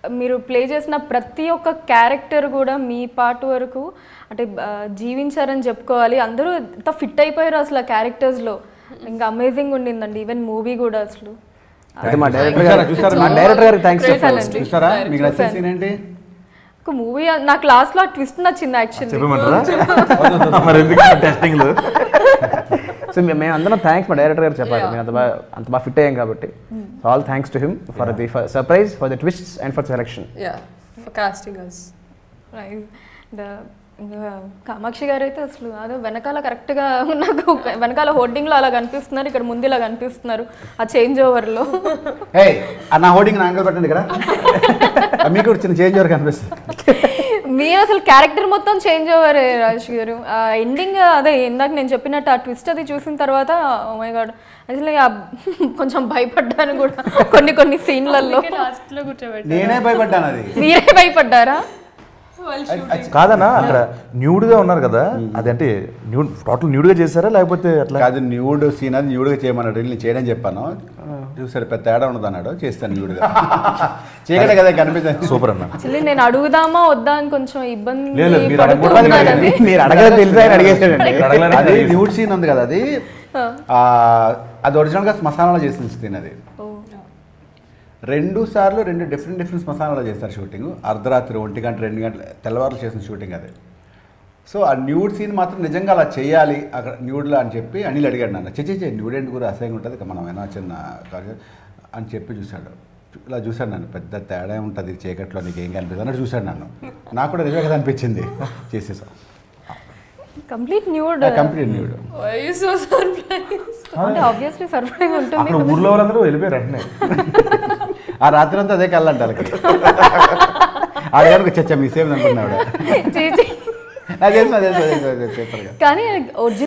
మీరు ప్లే చేసిన ప్రతి ఒక్క క్యారెక్టర్ కూడా మీ పార్ట్ వరకు అంటే ఆ, జీవించారని చెప్పుకోవాలి అందరూ ఎంత ఫిట్ అయిపోయారు అసలు ఆ క్యారెక్టర్స్లో ఇంకా అమేజింగ్ ఉండిందండి ఈవెన్ మూవీ కూడా అసలు అయితే మా డైరెక్టర్ చూసారా, గారు చూసారా? మా డైరెక్టర్ గారికి థ్యాంక్స్ చెప్పాలి చూసానండి. చూస్తారా మీకు నచ్చిన సీన్ ఏంటి ఒక మూవీ నాకు లాస్ట్లో ఆ ట్విస్ట్ నచ్చింది యాక్చువల్లీ చెప్పమంటారా మరి ఎందుకు టెస్టింగ్లు సో మే- మేము అందరం థ్యాంక్స్ మా డైరెక్టర్ గారు చెప్పాలి మేము అంత బాగా అంత బాగా ఫిట్ అయ్యాం కాబట్టి all thanks to him for the surprise for the twists and for selection Yeah, for casting us. ఇంకా కామాక్షి గారు అయితే అసలు అదే వెనకాల కరెక్ట్గా నాకు ఒక- వెనకాల హోర్డింగ్లో అలా కనిపిస్తున్నారు ఇక్కడ ముందు ఇలా కనిపిస్తున్నారు ఆ చేంజ్ ఓవర్లో హే ఆ నా హోర్డింగ్ నా అంగల్ పెట్టండి ఇక్కడ ఆ మీకు కూడా చిన్న చేంజ్ వరకు కనిపిస్తుంది మీరు అసలు క్యారెక్టర్ మొత్తం చేంజ్ ఓవర్ రాజేష్ గారు ఆ ఎండింగ్ అదే ఇందాక నేను చెప్పినట్టు ఆ ట్విస్ట్ అది చూసిన తర్వాత మై గాడ్ అసలు ఆ కొంచెం భయపడ్డాను కూడా కొన్ని కొన్ని సీన్లలో లాస్ట్ లో కూర్చోబెట్టి నేనే భయపడ్డాను అది మీరే భయపడ్డారా కాదన్నా అక్కడ న్యూడ్ గా ఉన్నారు కదా అదంటే న్యూడ్ టోటల్ న్యూడ్ గా చేశారా లేకపోతే అట్లా కాదు న్యూడ్ సీన్ అది న్యూడ్గా చేయమన్నాడు నేను చేయడని చెప్పాను చూసాడు పెద్ద తేడా ఉండదు అన్నాడు చేస్తాను న్యూడ్గా చేయగలే కదా కనిపించదు సూపర్ అన్న యాక్చువల్లీ నేను అడుగుదామా వద్దా అని కొంచెం ఇబ్బంది లేదు, లేదు, మీరు పడుతూ అడగకూడదు ఉన్నాను అది. మీరు అడగలేదు తెలుసా అని అడిగేసాడండి ఇక్కడ అడగలేని అది అడిగేసి. న్యూడ్ సీన్ ఉంది కదా అది ఆ, అది ఒరిజినల్గా శ్మశానంలో చేసిన సీన్ అది ఓ. రెండు సార్లు రెండు డిఫరెంట్ డిఫరెంట్ శ్మశానాలు చేస్తారు షూటింగ్ అర్ధరాత్రి ఒంటి గంట రెండు గంటల తెల్లవారులు చేసిన షూటింగ్ అది సో ఆ న్యూడ్ సీన్ మాత్రం నిజంగా అలా చేయాలి అక్కడ న్యూడ్లో అని చెప్పి అనిల్ అడిగాడు నన్ను చే చే న్యూడ్ ఏంటి కూడా అసహ్యంగా ఉంటుంది ఇక మనం ఏమైనా చిన్న కార్య- అని చెప్పి చూశాడు ఇలా చూశాడు నన్ను పెద్ద తేడా ఉంటుంది చీకట్లో నీకు ఏం కనిపిస్తుంది అన్నట్టు చూశాడు నన్ను నాకు కూడా నిజమే కదా అనిపించింది చేసేసాం complete nude complete nude Why are you so surprised? అంటే ఆబ్వియస్లీ సర్ప్రైజ్ ఉంటుంది అక్కడ ఊర్లో వాళ్ళందరూ వెళ్ళిపోయారు వెంటనే ఆ రాత్రి అంతా అదే కళ్ళంట వాళ్ళకి ఆడగారికి చచ్చా మిస్ అయింది అనుకున్నాడు చీ, చీ. అదే అదే అదే చెప్పారు కానీ ఒరిజినల్